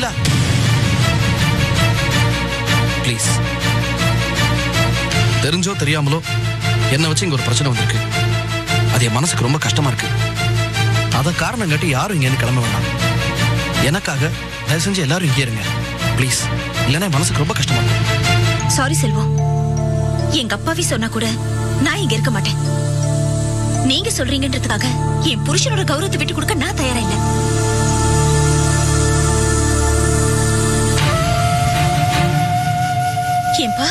லீலா please தெரிஞ்சோ தெரியாமலோ என்னை வச்சு இங்க ஒரு பிரச்சனை வந்திருக்கு அது என் மனசுக்கு ரொம்ப கஷ்டமா இருக்கு அதை காரணம் காட்டி யாரும் இங்க கிளம்ப வேண்டாம் எனக்காக தயவு செஞ்சு எல்லாரும் இங்கே இருங்க ப்ளீஸ் இல்லைன்னா என் மனசுக்கு ரொம்ப கஷ்டமா இருக்கு சாரி செல்வம் எங்க அப்பாவி சொன்னா கூட நான் இங்க இருக்க மாட்டேன் நீங்க சொல்றீங்கன்றதுக்காக என் புருஷனோட கௌரவத்தை விட்டு கொடுக்க நான் தயாரா இல்ல ஏன்பா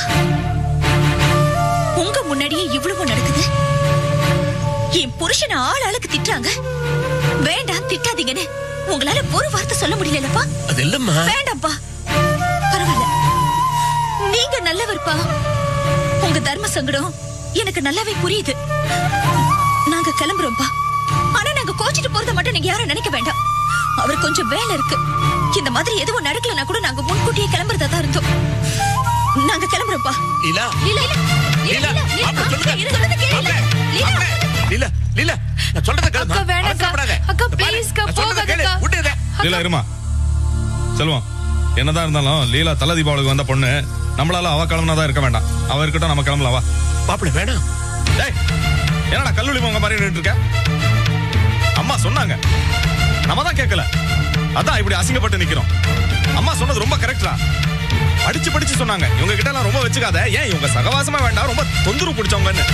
உங்க முன்னாடியே இவ்வளவு நடக்குது என் புருஷனை ஆள் ஆளுக்கு திட்டுறாங்க வேண்டாம் திட்டாதீங்கன்னு உங்களால ஒரு வார்த்தை சொல்ல முடியலப்பா அது இல்லம்மா வேண்டாம்ப்பா பரவாயில்ல நீங்க நல்லவர்ப்பா உங்க தர்ம சங்கடம் எனக்கு நல்லாவே புரியுது நாங்க கிளம்புறோம்ப்பா ஆனா நாங்க கோச்சிட்டு போறத மட்டும் நீங்க யாரும் நினைக்க வேண்டாம் அவர் கொஞ்சம் வேலை இருக்கு இந்த மாதிரி எதுவும் நடக்கலனா கூட நாங்க முன்கூட்டியே கிளம்புறதா தான் இருந்தோம் நாங்க கிளம்புறோம்ப்பா லீலா லீலா லீலா லீலா, லீலா மாப்பிள்ளை சொல்லுங்க. இது சொல்றது கேளு லீலா லீலா லீலா நான் சொல்றத கேளுமா அக்கா, வேணாக்கா. அவசரப்படாத. அக்கா, இந்த பாரு, please அக்கா, நான் சொல்றத கேளு. போகாதக்கா. விட்டு இதை. லீலா இருமா செல்வம் என்னதான் இருந்தாலும் லீலா தலை தீபாவளிக்கு வந்த பொண்ணு நம்மளால அவ கிளம்புனாதான் இருக்க வேண்டாம் அவ இருக்கட்டும் நம்ம கிளம்பலாம் வா மாப்பிள்ளை வேணாம் டேய் என்னடா கல்லூரி உங்க மாதிரி நின்னுட்டு இருக்க அம்மா சொன்னாங்க நம்ம தான் கேட்கல அதான் இப்படி அசிங்கப்பட்டு நிக்கிறோம் அம்மா சொன்னது ரொம்ப கரெக்டா படிச்சு படிச்சு சொன்னாங்க இவங்க கிட்ட எல்லாம் ரொம்ப வச்சுக்காத ஏன் இவங்க சகவாசமா வேண்டாம் ரொம்ப தொந்தரவு பிடிச்சவங்கன்னு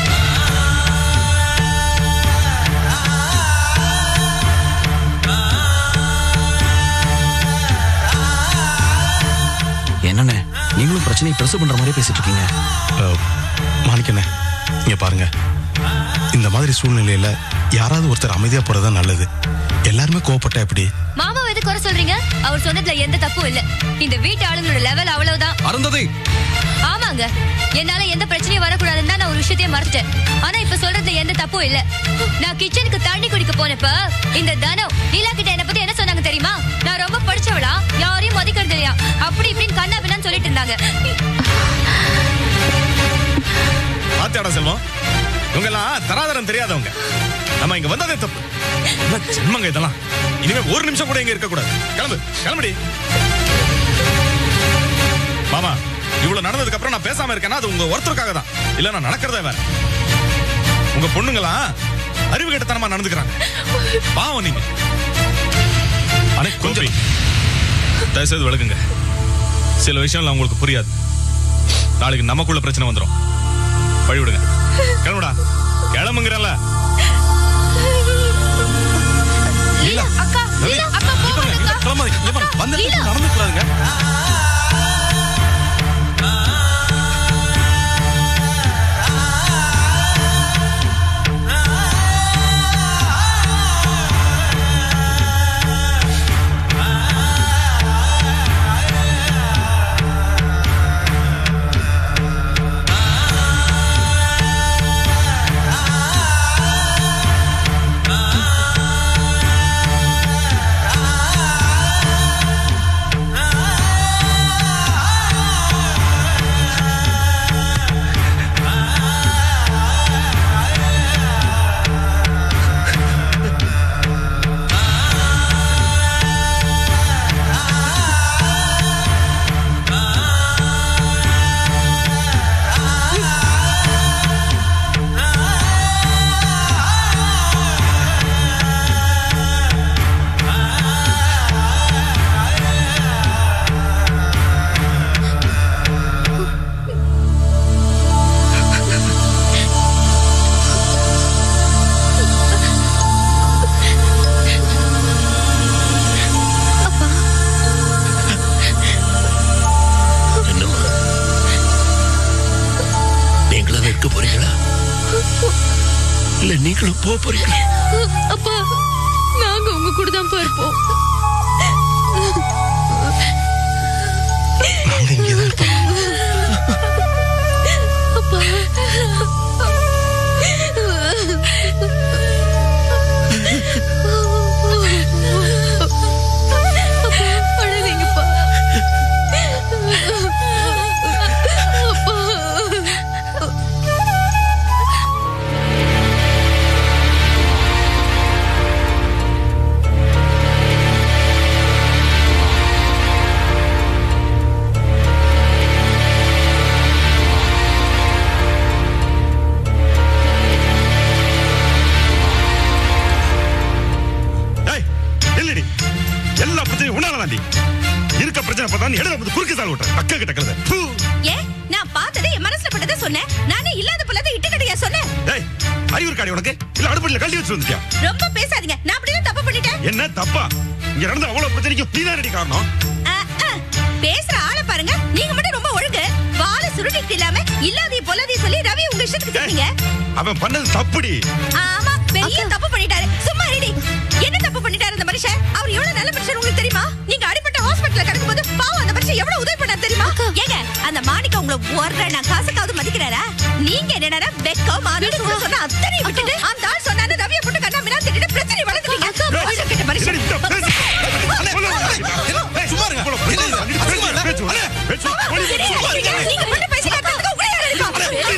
என்னண்ணே நீங்களும் பிரச்சனையை பெருசு பண்ற மாதிரி பேசிட்டு இருக்கீங்க மாணிக்கண்ணே இங்க பாருங்க இந்த மாதிரி சூழ்நிலையில யாராவது ஒருத்தர் அமைதியா போறதா நல்லது எல்லாருமே கோவப்பட்டா எப்படி மாமா எது குறை சொல்றீங்க அவர் சொன்னதுல எந்த தப்பும் இல்ல இந்த வீட்டு ஆளுங்களோட லெவல் அவ்வளவுதான் அருந்ததி ஆமாங்க என்னால எந்த பிரச்சனையும் வரக்கூடாதுன்னு தான் நான் ஒரு விஷயத்தையே மறந்துட்டேன் ஆனா இப்ப சொல்றதுல எந்த தப்பும் இல்ல நான் கிச்சனுக்கு தண்ணி குடிக்க போனப்ப இந்த தனம் நீலா கிட்ட என்ன பத்தி என்ன சொன்னாங்க தெரியுமா நான் ரொம்ப படிச்சவளா யாரையும் மதிக்கிறது இல்லையா அப்படி இப்படின்னு கண்ணா பின்னான்னு சொல்லிட்டு இருந்தாங்க பாத்தியாடா செல்வம் இவங்க எல்லாம் தராதரம் தெரியாதவங்க நம்ம இங்க வந்ததே தப்பு என்ன ஜென்மங்க இதெல்லாம் இனிமே ஒரு நிமிஷம் கூட இங்க இருக்க கூடாது கிளம்பு கிளம்புடி மாமா இவ்வளவு நடந்ததுக்கு அப்புறம் நான் பேசாம இருக்கேன்னா அது உங்க ஒருத்தருக்காக தான் இல்ல நான் நடக்கிறதே வேற உங்க பொண்ணுங்களா அறிவு கெட்டத்தனமா நடந்துக்கிறாங்க பாவம் நீங்க அனே கொஞ்சம் தயவு செய்து விளக்குங்க சில விஷயம்லாம் உங்களுக்கு புரியாது நாளைக்கு நமக்குள்ள பிரச்சனை வந்துடும் வழி விடுங்க கிளம்புடா கிளம்புங்கிறல்ல லீலா அக்கா லீலா அக்கா போகாதக்கா கிளம்பாதீங்க இங்க பாருங்க, வந்த இடத்துல லீலா. நடந்து கூடாதுங்க என்னம்மா நீங்களும் இருக்க போறீங்களா இல்ல நீங்களும் போக போறீங்களா அப்பா நாங்க உங்க கூட தான் இருப்போம் நாங்க இங்கேதான் இருப்போம் அப்பா அப்பா அழாதீங்கப்பா அப்பா இல்லடி எல்லா பிரச்சனையும் உன்னால தாண்டி இருக்க பிரச்சனை பார்த்தா நீ எழுத குறுக்கு சால் விட்டுற அக்கா கிட்ட கழுத பூ. ஏன் நான் பார்த்ததை என் மனசுல பட்டதை சொன்னேன் நானே இல்லாத பொல்லாத இட்டு கடையா சொன்னேன் டேய் அறிவு இருக்காடி உனக்கு இல்ல அடுப்படியில கழட்டி வச்சு வந்துட்டியா ரொம்ப பேசாதீங்க நான் அப்படிதான் தப்பு பண்ணிட்டேன் என்ன தப்பா இங்க நடந்த அவ்வளவு பிரச்சனைக்கும் நீ தான் காரணம் ஆ, ஆ. பேசுற ஆளை பாருங்க நீங்க மட்டும் ரொம்ப ஒழுங்கு வாழ சுருட்டிட்டு இல்லாம இல்லாதே பொல்லாதே சொல்லி ரவி உங்க இஷ்டத்துக்கு டேய், சொன்னீங்க அவன் பண்ணது தப்புடி ஆமா பெரிய தப்பு பண்ணிட்டாரு சும்மா ரெடி என்ன தப்பு பண்ணிட்டாரு அந்த மனுஷன் அவர் எவ்வளவு நல்ல மனுஷன் உங்களுக்கு தெரியுமா நீங்க அடிபட்ட ஹாஸ்பிடல்ல கிடக்கும்போது பாவம் அந்த மனுஷன் எவ்வளவு உதவி பண்ணாரு தெரியுமா ஏங்க அந்த மாணிக்க உங்களை ஒரு நான் காசுக்காவது மதிக்கிறாரா நீங்க என்னடா வெக்கம் மானம் சொன்ன அத்தனை விட்டுட்டு அந்த ஆள் சொன்னாரு ரவியை போட்டு கண்ணா மினா திட்டிட்டு பிரச்சனை வளர்த்துட்டீங்க மனுஷன் கிட்ட மனுஷன் என்னடி இந்த பேசு? சொல்லு, ஏய், சும்மா இருங்க. இவ்வளவு பேசு, என்ன? பேசு, சும்மா இருங்க. பேசு, பேசு, ஓடி, நீங்க நீங்க மட்டும் பேசி காட்டுறதுக்கு உங்களே யார் இருக்கா?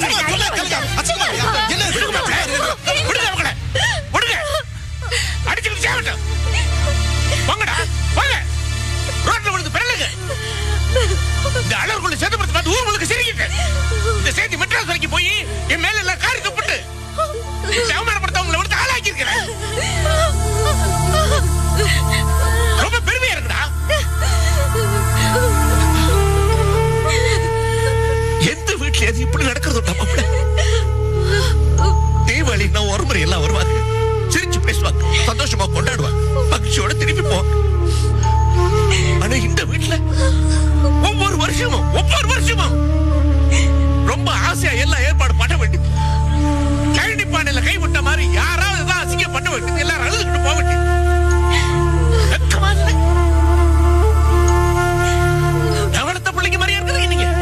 என்ன இது? விடுங்க அவங்கள விடுங்க அடிச்சுக்கிட்டு சேவட்டும் வாங்கடா வாங்க ரோட்ல விழுந்து பிறலுங்க இந்த அலர்குள்ள சேதப்படுத்த பார்த்து ஊர் முழுக்க சிரிக்கிட்டு இந்த செய்தி மெட்ராஸ் வரைக்கும் போய் என் மேல எல்லாம் காரி துப்பிட்டு இந்த அவமானப்படுத்த உங்களை விடுத்து ஆளாக்கி இருக்கிறேன் ரொம்ப பெருமையா இருக்குடா எந்த வீட்டுல அது இப்படி நடக்கிறது மாப்பிள்ள தீபாவளினா ஒரு முறை எல்லாம் வருவாங்க சிரிச்சு பேசுவாங்க சந்தோஷமா கொண்டாடுவாங்க மகிழ்ச்சியோட திருப்பி போவாங்க ஆனா இந்த வீட்டுல ஒவ்வொரு வருஷமும் ஒவ்வொரு வருஷமும் ரொம்ப ஆசையா எல்லாம் ஏற்பாடு பண்ண வேண்டியது கழனி பானையில கை விட்ட மாதிரி யாராவது தான் அசிங்கம் பண்ண வேண்டியது எல்லாரும் அழுதுகிட்டு போக வேண்டியது வெட்கமா இல்லை? நான் வளர்த்த பிள்ளைங்க மாதிரியா இருக்குது நீங்க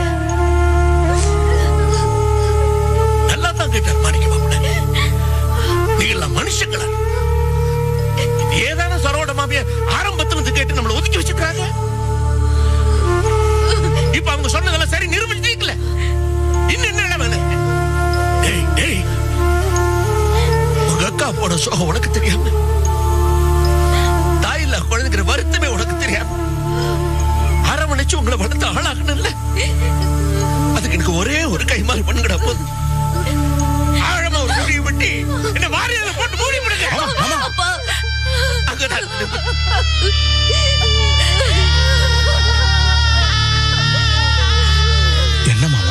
நல்லா தான் கேட்டார் மாணிக்க மாப்பிள்ள நீங்க மனுஷங்களா இது ஏதான சரோட மாமிய ஆரம்பத்துல இருந்து கேட்டு நம்மள ஒதுக்கி வச்சிருக்காங்க இப்ப அவங்க சொன்னதெல்லாம் சரி நிரூபிச்சிக்கல இன்னும் என்ன வேணும் டேய் டேய் உங்க அக்கா போட சோகம் உனக்கு தெரியாம தாயில்லா குழந்தைங்கிற வருத்தமே உனக்கு தெரியாம அரவணைச்சு உங்களை வளர்த்து ஆளாகணும்ல அதுக்கு எனக்கு ஒரே ஒரு கைமாறி பண்ணுங்கடா போதும் ஆழமா ஒரு குழியை வெட்டி என்ன வாரியால போட்டு மூடி விடுங்க அங்கதான் என்ன மாமா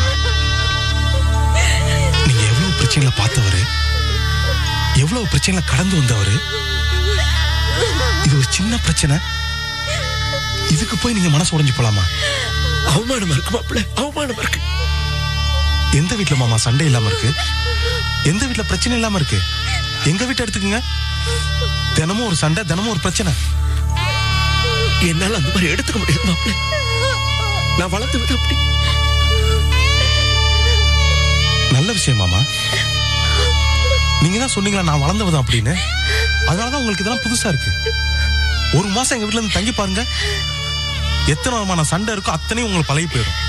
நீங்க எவ்வளவு பிரச்சனைகளை பார்த்தவரு எவ்வளவு பிரச்சனைகளை கடந்து வந்தவரு இது ஒரு சின்ன பிரச்சனை இதுக்கு போய் நீங்க மனசு உடைஞ்சு போலாமா அவமானமா இருக்கு மாப்பிள்ள அவமானமா இருக்கு எந்த வீட்ல மாமா சண்டை இல்லாம இருக்கு எந்த வீட்ல பிரச்சனை இல்லாம இருக்கு எங்க வீட்டை எடுத்துக்கங்க தினமும் ஒரு சண்டை தினமும் ஒரு பிரச்சனை என்னால அந்த மாதிரி எடுத்துக்க முடியாது மாப்பிள்ள நான் வளர்த்து விட அப்படி நல்ல விஷயம் மாமா நீங்க தான் சொன்னீங்களா நான் வளர்ந்தவதான் அப்படின்னு அதனாலதான் உங்களுக்கு இதெல்லாம் புதுசா இருக்கு ஒரு மாசம் எங்க வீட்ல இருந்து தங்கி பாருங்க எத்தனை விதமான சண்டை இருக்கோ அத்தனையும் உங்களுக்கு பழகி போயிடும்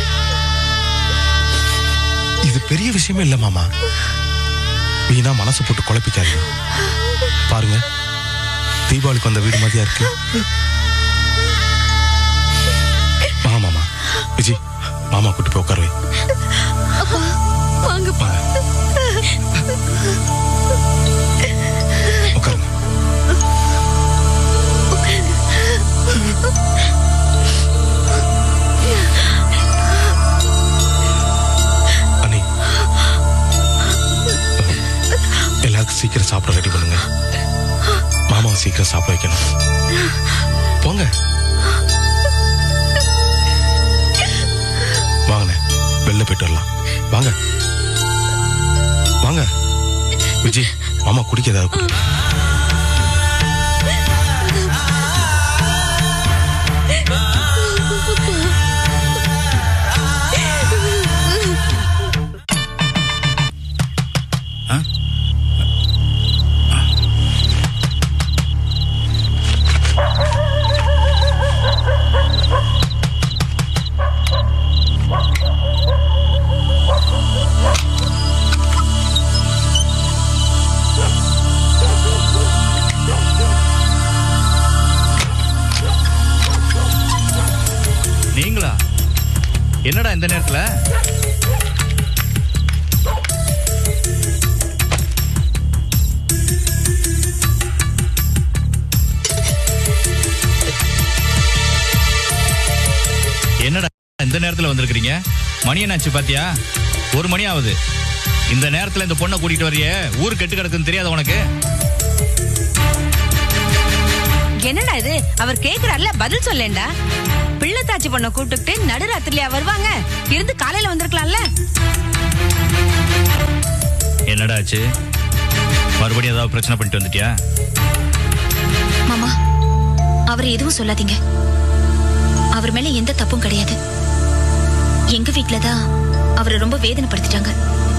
இது பெரிய விஷயமே இல்ல மாமா வீணா மனசு போட்டு குழப்பிக்காதீங்க பாருங்க தீபாவளிக்கு வந்த வீடு மாதிரியா இருக்கு வா மாமா விஜய் மாமா கூட்டு போய் உட்கார வை வாங்க வாங்க உட்காருங்க அண்ணி எல்லாருக்கும் சீக்கிரம் சாப்பிட ரெடி பண்ணுங்க மாமாவை சீக்கிரம் சாப்பிட வைக்கணும் போங்க வாங்கண்ணே வெளில போயிட்டு வரலாம் வாங்க வாங்க விஜய் மாமா குடிக்க ஏதாவது கொடு. நீங்களா என்னடா இந்த நேரத்துல நேரத்துல வந்திருக்கிறீங்க மணி என்னாச்சு பாத்தியா ஒரு மணி ஆகுது இந்த நேரத்துல இந்த பொண்ணை கூட்டிட்டு வரைய ஊர் கெட்டு கிடக்குன்னு தெரியாத உனக்கு என்னடா இது அவர் கேக்குறாருல பதில் சொல்லேன்டா பிள்ளைத்தாச்சி பொண்ணை கூப்பிட்டுக்கிட்டு நடுராத்திரியா வருவாங்க இருந்து காலையில வந்திருக்கலாம்ல என்னடா ஆச்சு மறுபடியும் ஏதாவது பிரச்சனை பண்ணிட்டு வந்துட்டியா மாமா அவரை எதுவும் சொல்லாதீங்க அவர் மேல எந்த தப்பும் கிடையாது எங்க வீட்ல தான் அவரை ரொம்ப வேதனைப்படுத்திட்டாங்க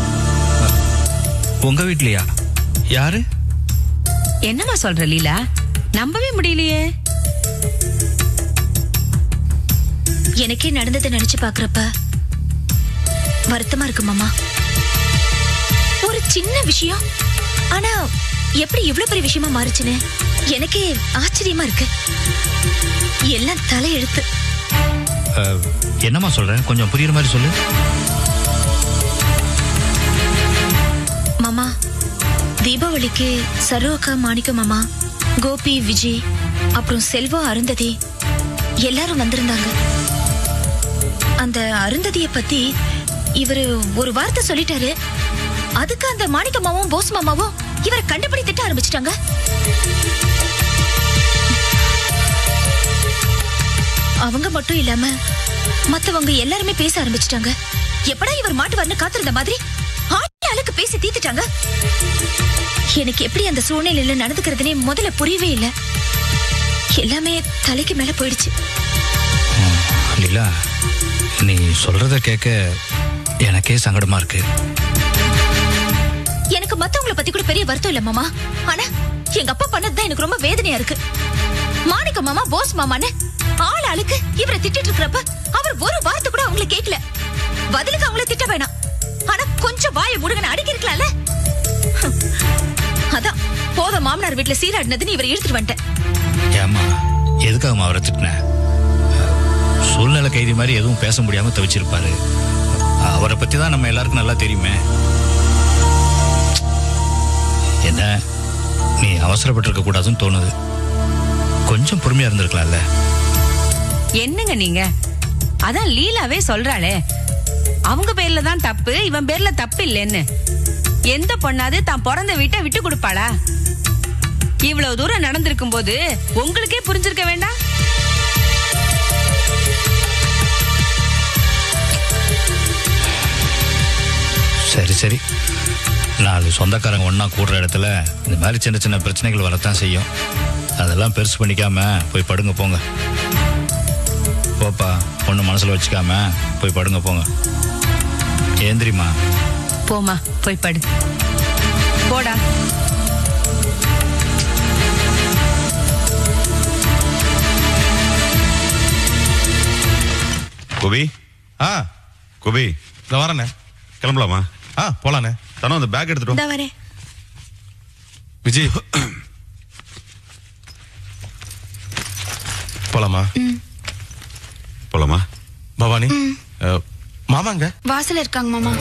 உங்க வீட்லயா யாரு என்னம்மா சொல்ற லீலா நம்பவே முடியலையே எனக்கே நடந்ததை நினைச்சு பாக்குறப்ப வருத்தமா இருக்கு மாமா ஒரு சின்ன விஷயம் ஆனா எப்படி இவ்ளோ பெரிய விஷயமா மாறுச்சுன்னு எனக்கே ஆச்சரியமா இருக்கு எல்லாம் தலையெழுத்து அஹ், என்னம்மா சொல்ற கொஞ்சம் புரியுற மாதிரி சொல்லு மாமா தீபாவளிக்கு சரு அக்கா மாணிக்க மாமா கோபி விஜய் அப்புறம் செல்வா அருந்ததி எல்லாரும் வந்திருந்தாங்க அந்த அருந்ததிய பத்தி இவரு ஒரு வார்த்தை சொல்லிட்டாரு அதுக்கு அந்த மாணிக்க மாமாவும் போஸ் மாமாவும் இவரை கண்டுபிடி திட்ட ஆரம்பிச்சிட்டாங்க அவங்க மட்டும் இல்லாம மத்தவங்க எல்லாருமே பேச ஆரம்பிச்சிட்டாங்க எப்படா இவர் மாட்டுவார்னு காத்திருந்த மாதிரி ஆளு ஆளுக்கு பேசி தீத்துட்டாங்க எனக்கு எப்படி அந்த சூழ்நிலையில நடந்துக்கிறதுனே முதல்ல புரியவே இல்ல எல்லாமே தலைக்கு மேல போயிடுச்சு லீலா நீ சொல்றத கேட்க எனக்கே சங்கடமா இருக்கு எனக்கு மத்தவங்கள பத்தி கூட பெரிய வருத்தம் இல்ல மாமா ஆனா எங்க அப்பா பண்ணதுதான் எனக்கு ரொம்ப வேதனையா இருக்கு மாணிக்க மாமா போஸ் மாமான்னு ஆள் ஆளுக்கு இவரை திட்டிட்டு இருக்கிறப்ப அவர் ஒரு வார்த்தை கூட அவங்கள கேட்கல பதிலுக்கு அவங்கள திட்ட வேணாம் ஆனா கொஞ்சம் வாயை முடுங்கன அடக்கி இருக்கலாம்ல அதான் போத மாமனார் வீட்டுல சீராடினதுன்னு இவரை இழுத்துட்டு வந்துட்டேன் ஏம்மா எதுக்காக அவரை திட்டின சூழ்நிலை கைதி மாதிரி எதுவும் பேச முடியாம தவிச்சிருப்பாரு அவரை பத்தி தான் நம்ம எல்லாருக்கும் நல்லா தெரியுமே என்ன நீ அவசரப்பட்டிருக்க கூடாதுன்னு தோணுது கொஞ்சம் பொறுமையா இருந்திருக்கலாம்ல என்னங்க நீங்க அதான் லீலாவே சொல்றாளே அவங்க பேர்ல தான் தப்பு இவன் பேர்ல தப்பு இல்லைன்னு எந்த பொண்ணாவது தான் பிறந்த வீட்டை விட்டு கொடுப்பாளா இவ்வளவு தூரம் நடந்திருக்கும் போது உங்களுக்கே புரிஞ்சிருக்க வேண்டாம் சரி சரி நாலு சொந்தக்காரங்க ஒண்ணா கூடுற இடத்துல இந்த மாதிரி சின்ன சின்ன பிரச்சனைகள் வரத்தான் செய்யும் அதெல்லாம் பெருசு பண்ணிக்காம போய் படுங்க போங்க போப்பா ஒண்ணு மனசுல வச்சுக்காம போய் படுங்க போங்க ஏந்திரிமா போமா போய் படு போடா கோபி ஆ கோபி இந்த வரேண்ணே கிளம்பலாமா ஆ போலாண்ணே தானே அந்த பேக் எடுத்துட்டோம் இந்த வரேன் விஜய் போலாமா போலாமா பவானி அஹ், மாமாங்க வாசல்ல இருக்காங்க மாமா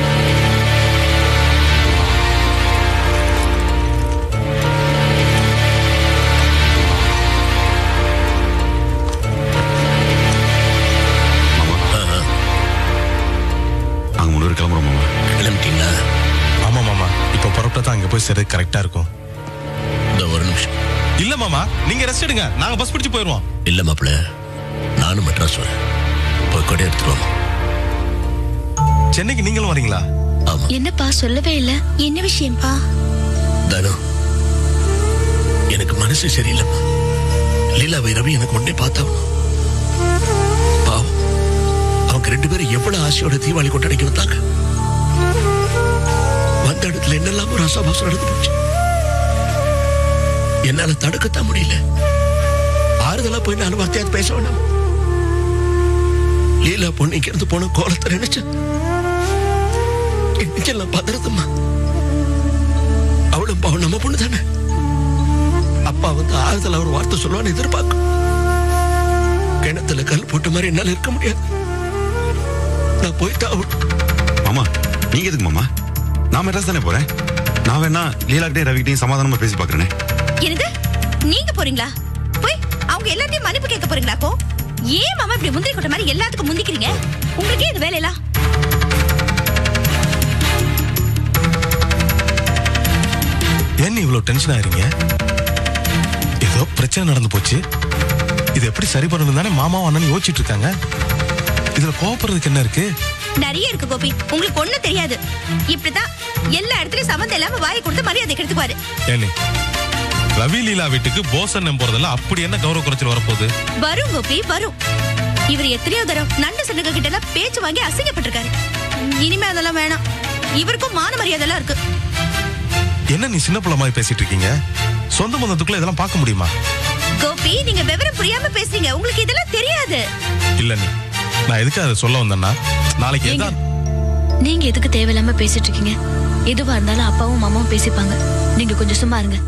நாங்க மூணு பேர் கிளம்புறோம் மாமா கிளம்பிட்டீங்களா ஆமா மாமா இப்போ புறப்பட்டா தான் அங்க போய் சேர கரெக்டா இருக்கும் இந்த ஒரு நிமிஷம் இல்ல மாமா நீங்க ரெஸ்ட் எடுங்க நாங்க பஸ் பிடிச்சு போயிருவோம் இல்ல மாப்பிள்ள நானும் மெட்ராஸ் வரேன் போய் கொடை எடுத்துட்டு வாமா சென்னைக்கு நீங்களும் வரீங்களா ஆமா என்னப்பா சொல்லவே இல்ல என்ன விஷயம்ப்பா தனு எனக்கு மனசு சரியில்லைப்பா லீலா ரவி எனக்கு உடனே பார்த்தாகணும் பாவம் அவங்க ரெண்டு பேரும் எவ்வளவு ஆசையோட தீபாவளி கொண்டாடிக்கு வந்தாங்க வந்த இடத்துல என்னெல்லாம் ஒரு அசபாசம் நடந்து போச்சு என்னால தடுக்கத்தான் முடியல ஆறுதலா போய் நாலு வார்த்தையாவது பேச வேண்டாம் லீலா பொண்ணு இங்க இருந்து போன கோலத்தை நினைச்சேன் என் நெஞ்செல்லாம் பதறதும்மா அவளும் பாவம் நம்ம பொண்ணு தானே அப்பா வந்து ஆறுதல் ஒரு வார்த்தை சொல்லுவான்னு எதிர்பார்க்கும் கிணத்துல கல் போட்ட மாதிரி என்னால இருக்க முடியாது நான் போயிட்டா மாமா நீங்க எதுக்கு மாமா நான் மெட்ராஸ் தானே போறேன் நான் வேணா லீலாக்கிட்டையும் ரவிக்கிட்டையும் சமாதானமா பேசி பாக்குறேனே என்னது நீங்க போறீங்களா போய் அவங்க எல்லாத்தையும் மன்னிப்பு கேட்க போறீங்களாக்கோ ஏன் மாமா இப்படி முந்திரி கொட்ட மாதிரி எல்லாத்துக்கும் முந்திக்கிறீங்க உங்களுக்கே இது வேலையெல்லாம் ஏன் நீ இவ்வளவு டென்ஷன் ஆகிறீங்க ஏதோ பிரச்சனை நடந்து போச்சு இது எப்படி சரி பண்ணணும் தானே மாமாவும் அண்ணனும் யோசிச்சுட்டு இருக்காங்க இதுல கோவப்படுறதுக்கு என்ன இருக்கு நிறைய இருக்கு கோபி உங்களுக்கு ஒண்ணு தெரியாது இப்படிதான் எல்லா இடத்துலயும் சம்மந்தம் இல்லாம வாயை கொடுத்து மரியாதை கெடுத்துக்குவாரு ஏனே ரவி லீலா வீட்டுக்கு போசன் போறதெல்லாம் அப்படி என்ன கௌரவ குறைச்சல் வரப்போகுது வரும் கோபி வரும் இவர் எத்தனையோ தரம் நண்டு சங்கங்க கிட்ட எல்லாம் பேச்சு வாங்கி அசிங்கப்பட்டிருக்காரு இனிமே அதெல்லாம் வேணாம் இவருக்கும் மான மரியாதை எல்லாம் இருக்கு என்ன நீ சின்ன பிள்ளை மாதிரி பேசிட்டு இருக்கீங்க சொந்த பந்தத்துக்குள்ள இதெல்லாம் பார்க்க முடியுமா கோபி நீங்க விவரம் புரியாம பேசுறீங்க உங்களுக்கு இதெல்லாம் தெரியாது இல்ல நீ நான் எதுக்கு அதை சொல்ல வந்தேன்னா நாளைக்கு ஏங்க? எதா நீங்க எதுக்கு தேவையில்லாம பேசிட்டு இருக்கீங்க எதுவா இருந்தாலும் அப்பாவும் மாமாவும் பேசிப்பாங்க நீங்க கொஞ்சம் சும்மா இருங்க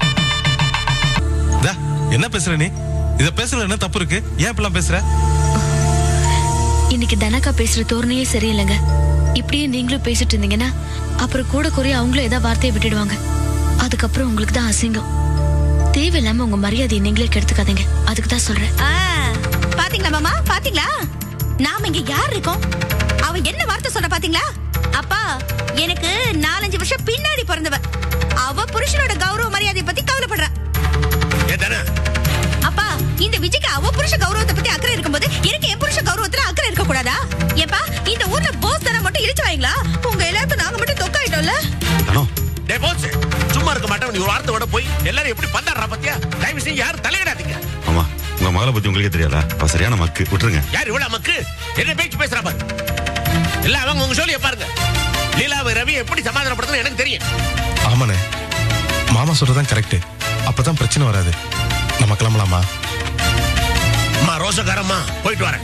தா, என்ன பேசுற நீ இத பேசுற என்ன தப்பு இருக்கு ஏன் இப்பெல்லாம் பேசுற இன்னைக்கு தனக்கா பேசுற தோரணையே சரியில்லைங்க இப்படியே நீங்களும் பேசிட்டு இருந்தீங்கன்னா அப்புறம் கூட குறைய அவங்களும் ஏதாவது வார்த்தையை விட்டுடுவாங்க அதுக்கப்புறம் உங்களுக்கு தான் அசிங்கம் தேவையில்லாம உங்க மரியாதையை நீங்களே கெடுத்துக்காதீங்க அதுக்கு தான் சொல்றேன் ஆ, பாத்தீங்களா மாமா பாத்தீங்களா நாம இங்க யார் இருக்கோம் அவ என்ன வார்த்தை சொல்ற பாத்தீங்களா அப்பா எனக்கு நாலஞ்சு வருஷம் பின்னாடி பிறந்தவ அவ புருஷனோட கௌரவ மரியாதையை பத்தி கவலைப்படுறா ஏ தானே அப்பா இந்த விஜய்க்கு அவ புருஷ கௌரவத்தை பத்தி அக்கறை இருக்கும்போது எனக்கு என் புருஷ கௌரவத்துல அக்கறை இருக்க கூடாதா ஏப்பா இந்த ஊர்ல போஸ் தானே மட்டும் இடிச்சு வாங்களா உங்க எல்லாருக்கும் நாங்க மட்டும் தொக்காயிட்டோம்ல தனோ டே போஸ் சும்மா இருக்க மாட்டேன் நீ ஒரு வார்த்தை விட போய் எல்லாரும் எப்படி பந்தாடுறா பாத்தியா தயவு செஞ்சு யாரும் தலையிடாதீங்க ஆமா உங்க மகளை பத்தி உங்களுக்கே தெரியாதா அவ சரியான மக்கு விட்டுருங்க யார் இவ்வளவு நமக்கு என்ன பேச்சு பேசுறா பாரு எல்லாம் அவங்க உங்க சொல்லிய பாருங்க லீலாவை ரவி எப்படி சமாதானப்படுத்தணும் எனக்கு தெரியும் ஆமாண்ணே மாமா சொல்றதுதான் கரெக்ட் அப்பதான் பிரச்சனை வராது நம்ம கிளம்பலாமா அம்மா ரோசக்காரம்மா போயிட்டு வரேன்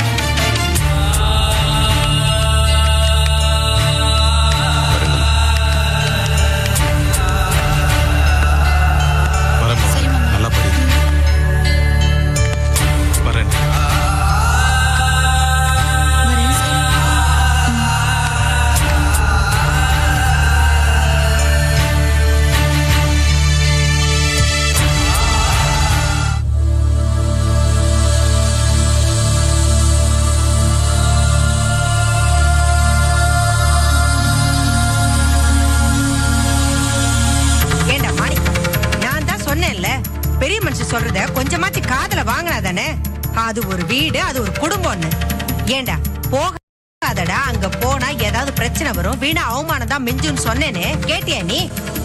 வரேன் நல்லா படி வரேன் ஏண்டா மாணிக்கம் நான் தான் சொன்னேன்ல பெரிய மனுஷன் சொல்றத கொஞ்சமாச்சு காதுல வாங்கினா தானே அது ஒரு வீடு அது ஒரு குடும்பம்னு ஏண்டா போகாதடா அங்க போனா ஏதாவது பிரச்சனை வரும் வீணா அவமானம் தான் மிஞ்சுன்னு சொன்னேனே கேட்டியா நீ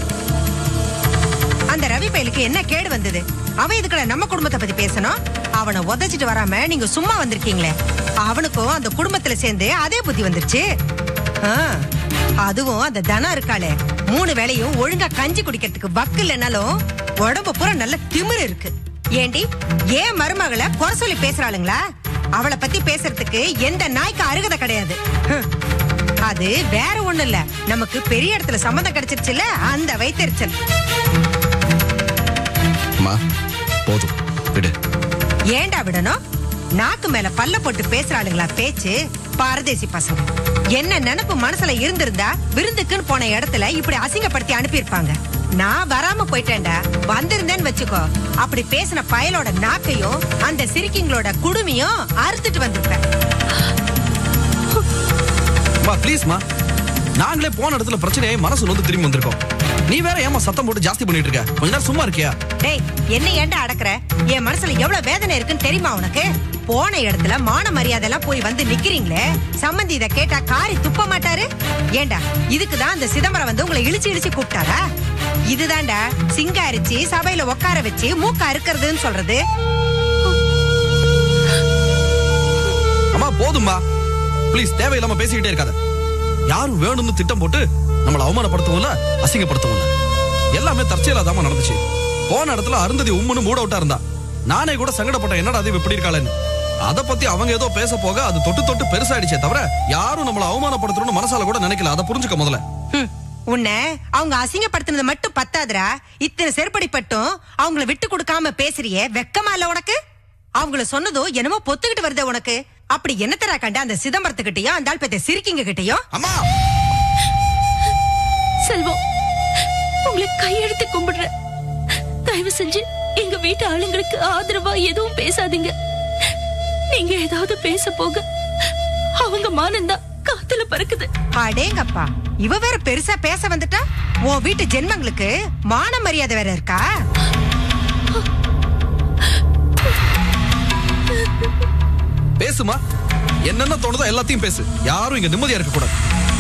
அந்த ரவி பயலுக்கு என்ன கேடு வந்தது அவன் இதுக்குள்ள நம்ம குடும்பத்தை பத்தி பேசணும் அவனை உதைச்சிட்டு வராம நீங்க சும்மா வந்திருக்கீங்களே அவனுக்கும் அந்த குடும்பத்துல சேர்ந்து அதே புத்தி வந்துருச்சு ஆ, அதுவும் அந்த தனம் இருக்காளே மூணு வேளையும் ஒழுங்கா கஞ்சி குடிக்கிறதுக்கு வக்கு இல்லைனாலும் உடம்பு பூரா நல்ல திமிரு இருக்கு ஏண்டி ஏன் மருமகளை குறை சொல்லி பேசுறாளுங்களா அவளை பத்தி பேசுறதுக்கு எந்த நாய்க்கு அருகதை கிடையாது ஹம். அது வேற ஒண்ணு இல்ல நமக்கு பெரிய இடத்துல சம்மந்தம் கிடைச்சிருச்சுல அந்த வைத்தறிச்சல் அம்மா போதும் விடு ஏன்டா விடணும் நாக்கு மேல பல்ல போட்டு பேசுறாளுங்களா பேச்சு பாரதேசி பசங்க என்ன நினைப்பு மனசுல இருந்திருந்தா விருந்துக்குன்னு போன இடத்துல இப்படி அசிங்கப்படுத்தி அனுப்பியிருப்பாங்க நான் வராம போயிட்டேன்டா வந்திருந்தேன்னு வச்சுக்கோ அப்படி பேசின பயலோட நாக்கையும் அந்த சிரிக்கிங்களோட குடுமையும் அறுத்துட்டு வந்திருப்பேன் அம்மா ப்ளீஸ்மா நாங்களே போன இடத்துல பிரச்சனையாயி மனசு வந்து திரும்பி வந்திருக்கோம் நீ வேற ஏமா சத்தம் போட்டு ஜாஸ்தி பண்ணிட்டு இருக்க கொஞ்ச நேரம் சும்மா இருக்கியா டேய் என்ன ஏன்டா அடக்குற என் மனசுல எவ்வளவு வேதனை இருக்குன்னு தெரியுமா உனக்கு போன இடத்துல மான மரியாதை எல்லாம் போய் வந்து நிக்கிறீங்களே சம்மந்தி இத கேட்டா காரி துப்ப மாட்டாரு ஏண்டா இதுக்குதான் அந்த சிதம்பரம் வந்து உங்களை இழிச்சு இழிச்சு கூப்பிட்டாரா இதுதான்டா சிங்காரிச்சு சபையில உட்கார வச்சு மூக்க அறுக்கிறதுன்னு சொல்றது அம்மா போதும்பா ப்ளீஸ் தேவையில்லாம பேசிக்கிட்டே இருக்காத யாரும் வேணும்னு திட்டம் போட்டு நம்மள அவமானப்படுத்தவும் இல்ல அசிங்கப்படுத்தவும் இல்ல எல்லாமே தற்செயலா தாமா நடந்துச்சு போன இடத்துல அருந்ததி உம்முன்னு மூட அவுட்டா இருந்தா நானே கூட சங்கடப்பட்டேன் என்னடா அது இப்படி இருக்காளேன்னு அத பத்தி அவங்க ஏதோ பேச போக அது தொட்டு தொட்டு பெருசாயிடுச்சே தவிர யாரும் நம்மள அவமானப்படுத்தணும்னு மனசால கூட நினைக்கல அதை புரிஞ்சுக்க முதல்ல ஹம், உன்னை அவங்க அசிங்கப்படுத்தினது மட்டும் பத்தாதுடா இத்தனை செருப்படி பட்டும் அவங்கள விட்டு கொடுக்காம பேசுறியே வெக்கமா இல்ல உனக்கு அவங்கள சொன்னதும் என்னமோ பொத்துக்கிட்டு வருதே உனக்கு அப்படி என்ன தரா கண்ட அந்த சிதம்பரத்துக்கிட்டயும் அந்த ஆள் பெத்த சிரிக்கிங்க கிட்டயும் அம்மா செல்வம் உங்களை கையெடுத்து கும்பிடுறேன் தயவு செஞ்சு எங்க வீட்டு ஆளுங்களுக்கு ஆதரவா எதுவும் பேசாதீங்க நீங்க ஏதாவது பேச போக அவங்க மானந்தா காத்துல பறக்குது அடேங்கப்பா இவ வேற பெருசா பேச வந்துட்டா உன் வீட்டு ஜென்மங்களுக்கு மான மரியாதை வேற இருக்கா பேசுமா என்னென்ன தோணுதோ எல்லாத்தையும் பேசு யாரும் இங்க நிம்மதியா இருக்க கூடாது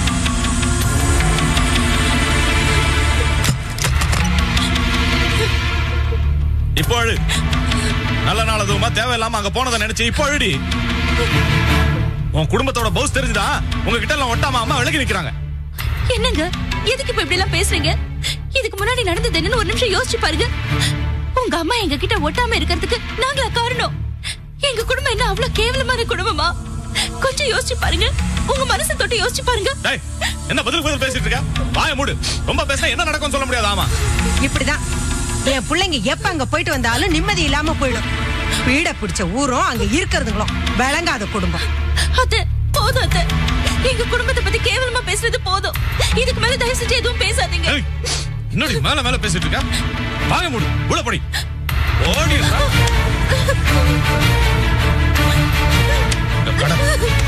இப்போ அழு நல்ல நாள் அதுவுமா தேவையில்லாம அங்க போனதை நினைச்சு இப்போ அழுடி உன் குடும்பத்தோட பவுஸ் தெரிஞ்சுதா உங்ககிட்ட எல்லாம் ஒட்டாம அம்மா விலகி நிக்கிறாங்க என்னங்க எதுக்கு இப்ப இப்படி எல்லாம் பேசுறீங்க இதுக்கு முன்னாடி நடந்தது என்னன்னு ஒரு நிமிஷம் யோசிச்சு பாருங்க உங்க அம்மா எங்க கிட்ட ஒட்டாம இருக்கிறதுக்கு நாங்களா காரணம் எங்க குடும்பம் என்ன அவ்வளவு கேவலமான குடும்பமா கொஞ்சம் யோசிச்சு பாருங்க உங்க மனசை தொட்டு யோசிச்சு பாருங்க டேய் என்ன பதில் பதில் பேசிட்டு இருக்க வாய மூடு ரொம்ப பேசினா என்ன நடக்கும்னு சொல்ல முடியாது ஆமா இப்படிதான் என் பிள்ளைங்க எப்ப அங்க போயிட்டு வந்தாலும் நிம்மதி இல்லாம போயிடும் பீட பிடிச்ச ஊரும் அங்க இருக்கிறதுங்களும் விளங்காத குடும்பம் அத்தை போதும் அத்தை எங்க குடும்பத்தை பத்தி கேவலமா பேசுறது போதும் இதுக்கு மேல தயவு செஞ்சு எதுவும் பேசாதீங்க ஏய், என்னடி மேல மேல பேசிட்டு இருக்க வாய மூடு உள்ள படி ஓடி இருக்கா? இங்க பட.